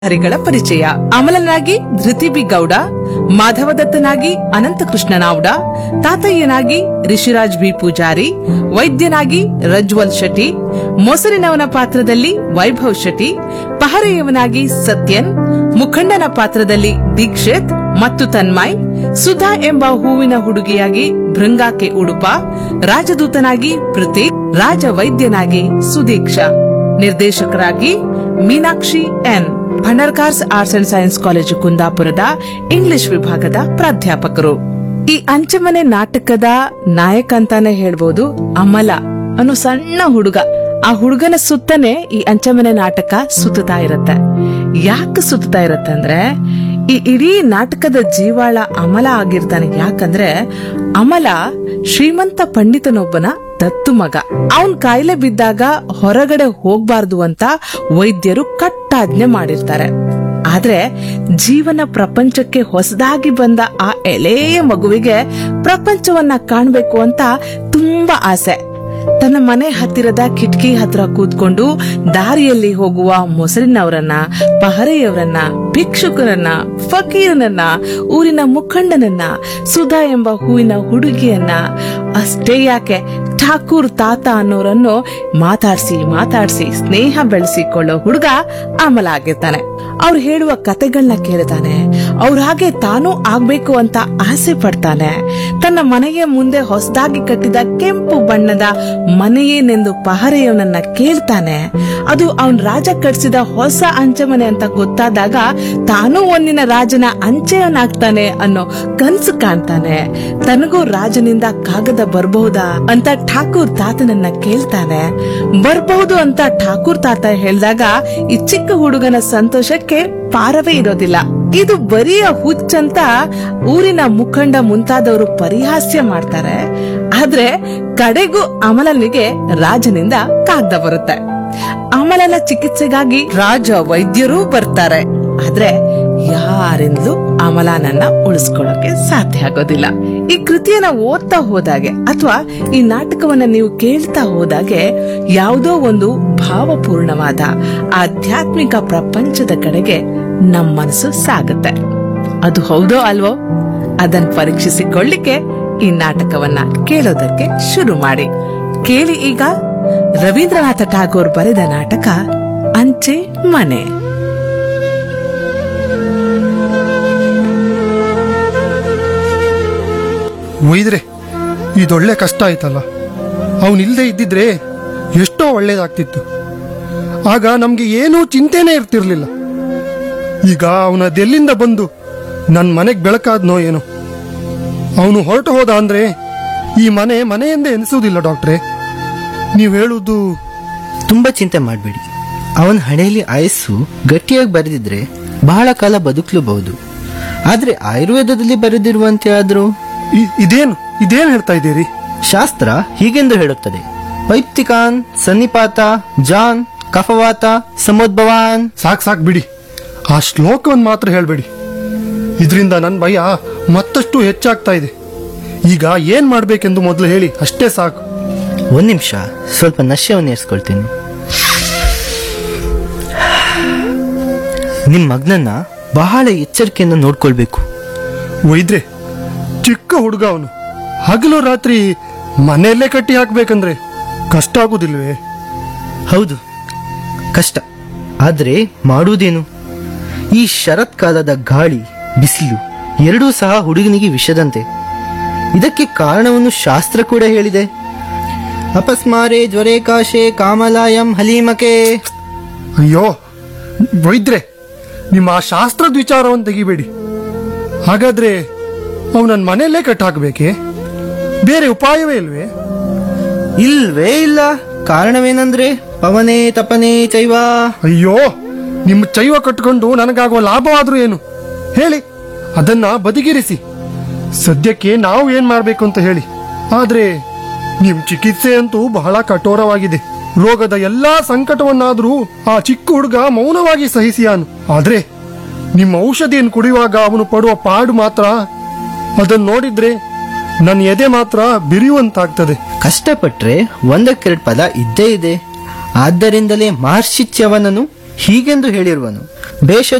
ಹರಿಗಳ ಪರಿಚಯ ಅಮಲನಾಗಿ ಧೃತಿಬಿ ಗೌಡ ಮಾಧವದತ್ತನಾಗಿ ಅನಂತಕೃಷ್ಣ ನಾವ್ಡ ತಾತಯ್ಯನಾಗಿ ರಿಷಿರಾಜ್ ಬಿ ಪೂಜಾರಿ ವೈದ್ಯನಾಗಿ ರಜ್ವಲ್ ಶೆಟ್ಟಿ ಮೊಸರಿನವನ ಪಾತ್ರದಲ್ಲಿ ವೈಭವ್ ಶೆಟ್ಟಿ ಪಹರೆಯವನಾಗಿ ಸತ್ಯನ್ ಮುಖಂಡನ ಪಾತ್ರದಲ್ಲಿ ದೀಕ್ಷಿತ್ ಮತ್ತು ತನ್ಮಯ್ ಸುಧಾ ಎಂಬ ಹೂವಿನ ಹುಡುಗಿಯಾಗಿ ಭೃಂಗಾಕೆ ಉಡುಪ ರಾಜದೂತನಾಗಿ ಪ್ರತೀಕ್ ರಾಜ ವೈದ್ಯನಾಗಿ ಸುದೀಕ್ಷಾ ನಿರ್ದೇಶಕರಾಗಿ Meenakshi N Bhandarkars arts and science college ಕುಂದಾಪುರದ ಇಂಗ್ಲಿಷ್ ವಿಭಾಗದ ಪ್ರಾಧ್ಯಾಪಕರು ಈ ಅಂಚಮನೆ ನಾಟಕದ ನಾಯಕ ಅಂತಾನೆ ಹೇಳ್ಬೋದು ಅಮಲ ಅನ್ನೋ ಸಣ್ಣ ಹುಡುಗ ಆ ಹುಡುಗನ ಸುತ್ತನೆ ಈ ಅಂಚಮನೆ ನಾಟಕ ಸುತ್ತಾ ಇರತ್ತೆ ಯಾಕೆ ಸುತ್ತಾ ಇರತ್ತೆ ಅಂದ್ರೆ ಈ ಇಡೀ ನಾಟಕದ ಜೀವಾಳ ಅಮಲ ಆಗಿರ್ತಾನೆ ಯಾಕಂದ್ರೆ ಅಮಲ ಶ್ರೀಮಂತ ಪಂಡಿತನೊಬ್ಬನ ದತ್ತು ಮಗ ಅವನ್ ಕಾಯಿಲೆ ಬಿದ್ದಾಗ ಹೊರಗಡೆ ಹೋಗ್ಬಾರ್ದು ಅಂತ ವೈದ್ಯರು ಕಟ್ಟಾಜ್ಞೆ ಮಾಡಿರ್ತಾರೆ ಆದ್ರೆ ಜೀವನ ಪ್ರಪಂಚಕ್ಕೆ ಹೊಸದಾಗಿ ಬಂದ ಆ ಎಳೆಯ ಮಗುವಿಗೆ ಪ್ರಪಂಚವನ್ನ ಕಾಣ್ಬೇಕು ಅಂತ ತುಂಬಾ ಆಸೆ ತನ್ನ ಮನೆ ಹತ್ತಿರದ ಕಿಟಕಿ ಹತ್ರ ಕೂತ್ಕೊಂಡು ದಾರಿಯಲ್ಲಿ ಹೋಗುವ ಮೊಸರಿನವರನ್ನ ಪಹರೆಯವರನ್ನ ಭಿಕ್ಷುಕರನ್ನ ಫಕೀರನನ್ನ ಊರಿನ ಮುಖಂಡನನ್ನ ಸುಧಾ ಎಂಬ ಹೂವಿನ ಹುಡುಗಿಯನ್ನ ಅಷ್ಟೇ ಯಾಕೆ ಠಾಕೂರ್ ತಾತ ಅನ್ನೋರನ್ನು ಮಾತಾಡ್ಸಿ ಮಾತಾಡ್ಸಿ ಸ್ನೇಹ ಬೆಳೆಸಿಕೊಳ್ಳೋ ಹುಡುಗ ಅಮಲ ಆಗಿರ್ತಾನೆ ಅವ್ರು ಹೇಳುವ ಕತೆಗಳನ್ನ ಕೇಳ್ತಾನೆ ಅವ್ರ ಹಾಗೆ ತಾನೂ ಆಗ್ಬೇಕು ಅಂತ ಆಸೆ ಪಡ್ತಾನೆ ತನ್ನ ಮನೆಯ ಮುಂದೆ ಹೊಸದಾಗಿ ಕಟ್ಟಿದ ಕೆಂಪು ಬಣ್ಣದ ಮನೆಯೇನೆಂದು ಪಹರೆಯವನನ್ನ ಕೇಳ್ತಾನೆ ಅದು ಅವನ್ ರಾಜ ಕಟ್ಸಿದ ಹೊಸ ಅಂಚೆಮನೆ ಅಂತ ಗೊತ್ತಾದಾಗ ತಾನೂ ಒಂದಿನ ರಾಜನ ಅಂಚೆಯವನಾಗ್ತಾನೆ ಅನ್ನೋ ಕನ್ಸು ಕಾಣ್ತಾನೆ ತನಗೂ ರಾಜನಿಂದ ಕಾಗದ ಬರಬಹುದಾ ಅಂತ ಠಾಕೂರ್ ತಾತನನ್ನ ಕೇಳ್ತಾನೆ ಬರಬಹುದು ಅಂತ ಠಾಕೂರ್ ತಾತ ಹೇಳಿದಾಗ ಈ ಚಿಕ್ಕ ಹುಡುಗನ ಸಂತೋಷಕ್ಕೆ ಪಾರವೇ ಇರೋದಿಲ್ಲ ಇದು ಬರಿಯ ಹುಚ್ಚಂತ ಊರಿನ ಮುಖಂಡ ಮುಂತಾದವರು ಪರಿಹಾಸ್ಯ ಮಾಡ್ತಾರೆ ಆದ್ರೆ ಕಡೆಗೂ ಅಮಲನಿಗೆ ರಾಜನಿಂದ ಕಾಗ್ದ ಬರುತ್ತೆ ಅಮಲನ ಚಿಕಿತ್ಸೆಗಾಗಿ ರಾಜ ವೈದ್ಯರೂ ಬರ್ತಾರೆ ಆದ್ರೆ ಯಾರಿಂದಲೂ ಅಮಲಾನನ್ನ ಉಳಿಸ್ಕೊಳ್ಳೋಕೆ ಸಾಧ್ಯ ಆಗೋದಿಲ್ಲ ಈ ಕೃತಿಯನ್ನ ಓದ್ತಾ ಹೋದಾಗೆ ಅಥವಾ ಈ ನಾಟಕವನ್ನ ನೀವು ಕೇಳ್ತಾ ಹೋದಾಗೆ ಯಾವುದೋ ಒಂದು ಭಾವಪೂರ್ಣವಾದ ಆಧ್ಯಾತ್ಮಿಕ ಪ್ರಪಂಚದ ಕಡೆಗೆ ನಮ್ಮ ಮನಸ್ಸು ಸಾಗುತ್ತೆ ಅದು ಹೌದೋ ಅಲ್ವೋ ಅದನ್ನ ಪರೀಕ್ಷಿಸಿಕೊಳ್ಳಿಕ್ಕೆ ಈ ನಾಟಕವನ್ನ ಕೇಳೋದಕ್ಕೆ ಶುರು ಮಾಡಿ ಕೇಳಿ ಈಗ ರವೀಂದ್ರನಾಥ ಠಾಗೋರ್ ಬರೆದ ನಾಟಕ ಅಂಚೆ ಮನೆ ಒಯ್ದ್ರೆ ಇದೊಳ್ಳೆ ಕಷ್ಟ ಆಯ್ತಲ್ಲ ಅವನಿಲ್ದೇ ಇದ್ದಿದ್ರೆ ಎಷ್ಟೋ ಒಳ್ಳೇದಾಗ್ತಿತ್ತು ಆಗ ನಮ್ಗೆ ಏನೂ ಚಿಂತೆನೇ ಇರ್ತಿರ್ಲಿಲ್ಲ ಈಗ ಅವನದೆಲ್ಲಿಂದ ಬಂದು ನನ್ನ ಮನೆಗೆ ಬೆಳಕಾದ್ನೋ ಏನೋ ಅವನು ಹೊರಟು ಹೋದ ಅಂದ್ರೆ ಈ ಮನೆ ಮನೆಯೆಂದೇ ಎನಿಸುವುದಿಲ್ಲ ಡಾಕ್ಟ್ರೇ ನೀವು ಹೇಳುವುದು ತುಂಬಾ ಚಿಂತೆ ಮಾಡಬೇಡಿ ಅವನ ಹಣೆಯಲ್ಲಿ ಆಯಸ್ಸು ಗಟ್ಟಿಯಾಗಿ ಬರೆದಿದ್ರೆ ಬಹಳ ಕಾಲ ಬದುಕಲೂಬಹುದು ಆದ್ರೆ ಆಯುರ್ವೇದದಲ್ಲಿ ಬರೆದಿರುವಂತೆ ಆದ್ರೂ ಇ- ಇದೇನು ಇದೇನು ಹೇಳ್ತಾ ಇದ್ದೀರಿ ಶಾಸ್ತ್ರ ಹೀಗೆಂದು ಹೇಳುತ್ತದೆ ಪೈಪ್ತಿಕಾನ್ ಸನ್ನಿಪಾತ ಜಾನ್ ಕಫವಾತ ಸಮೋದ್ಭವಾನ್ ಸಾಕ್ ಸಾಕ್ ಬಿಡಿ ಆ ಶ್ಲೋಕವನ್ನು ಮಾತ್ರ ಹೇಳ್ಬೇಡಿ ಇದರಿಂದ ನನ್ನ ಭಯ ಮತ್ತಷ್ಟು ಹೆಚ್ಚಾಗ್ತಾ ಇದೆ ಈಗ ಏನ್ ಮಾಡ್ಬೇಕೆಂದು ಮೊದಲು ಹೇಳಿ ಅಷ್ಟೇ ಸಾಕು ಒಂದ್ ನಿಮಿಷ ಸ್ವಲ್ಪ ನಶ್ಯವನ್ನು ಏರ್ಸ್ಕೊಳ್ತೀನಿ ನಿಮ್ ಮಗ್ನನ್ನ ಬಹಳ ಎಚ್ಚರಿಕೆಯಿಂದ ನೋಡ್ಕೊಳ್ಬೇಕು ಒಯ್ದ್ರೆ ಚಿಕ್ಕ ಹುಡುಗ ಅವನು ಹಗಲು ರಾತ್ರಿ ಮನೆಯಲ್ಲೇ ಕಟ್ಟಿ ಹಾಕ್ಬೇಕಂದ್ರೆ ಕಷ್ಟ ಆಗುದಿಲ್ವೇ ಹೌದು ಕಷ್ಟ ಆದ್ರೆ ಮಾಡುವುದೇನು ಈ ಶರತ್ಕಾಲದ ಗಾಳಿ ಬಿಸಿಲು ಎರಡೂ ಸಹ ಹುಡುಗನಿಗೆ ವಿಷದಂತೆ ಇದಕ್ಕೆ ಕಾರಣವನ್ನು ಶಾಸ್ತ್ರ ಕೂಡ ಹೇಳಿದೆ ಅಪಸ್ಮಾರೆ ಜ್ವರೇ ಕಾಶೆ ಕಾಮಲಾಯಂ ಹಲೀಮಕೆ ಅಯ್ಯೋ ವೈದ್ರೆ ನಿಮ್ಮ ಆ ಶಾಸ್ತ್ರದ ವಿಚಾರವನ್ನು ತೆಗಿಬೇಡಿ ಹಾಗಾದ್ರೆ ಅವನನ್ನ ಮನೆಯಲ್ಲೇ ಕಟ್ಟಿ ಹಾಕ್ಬೇಕೆ ಬೇರೆ ಉಪಾಯವೇ ಇಲ್ವೇ ಇಲ್ವೇ ಇಲ್ಲ ಕಾರಣವೇನಂದ್ರೆ ಪವನೇ ತಪನೆ ಚೈವ ಅಯ್ಯೋ ನಿಮ್ಮ ಚೈವ ಕಟ್ಕೊಂಡು ನನಗಾಗುವ ಲಾಭವಾದ್ರೂ ಏನು ಹೇಳಿ ಅದನ್ನ ಬದಿಗಿರಿಸಿ ಸದ್ಯಕ್ಕೆ ನಾವು ಏನ್ ಮಾಡ್ಬೇಕು ಅಂತ ಹೇಳಿ ಆದ್ರೆ ನಿಮ್ ಚಿಕಿತ್ಸೆ ಅಂತೂ ಬಹಳ ಕಠೋರವಾಗಿದೆ ರೋಗದ ಎಲ್ಲಾ ಸಂಕಟವನ್ನಾದ್ರೂ ಆ ಚಿಕ್ಕ ಹುಡುಗ ಮೌನವಾಗಿ ಸಹಿಸಿಯಾನು ಆದ್ರೆ ನಿಮ್ಮ ಔಷಧಿಯನ್ನು ಕುಡಿಯುವಾಗ ಅವನು ಪಡುವ ಪಾಡು ಮಾತ್ರ ಅದನ್ನ ನೋಡಿದ್ರೆ ನನ್ನ ಎದೆ ಮಾತ್ರ ಬಿರಿಯುವಂತಾಗ್ತದೆ ಕಷ್ಟಪಟ್ರೆ ಒಂದಕ್ಕೆರಡು ಪದ ಇದ್ದೇ ಇದೆ ಆದ್ದರಿಂದಲೇ ಮಹರ್ಷಿ ಚ್ಯವನನು ಹೀಗೆಂದು ಹೇಳಿರುವನು ಭೇಷಜ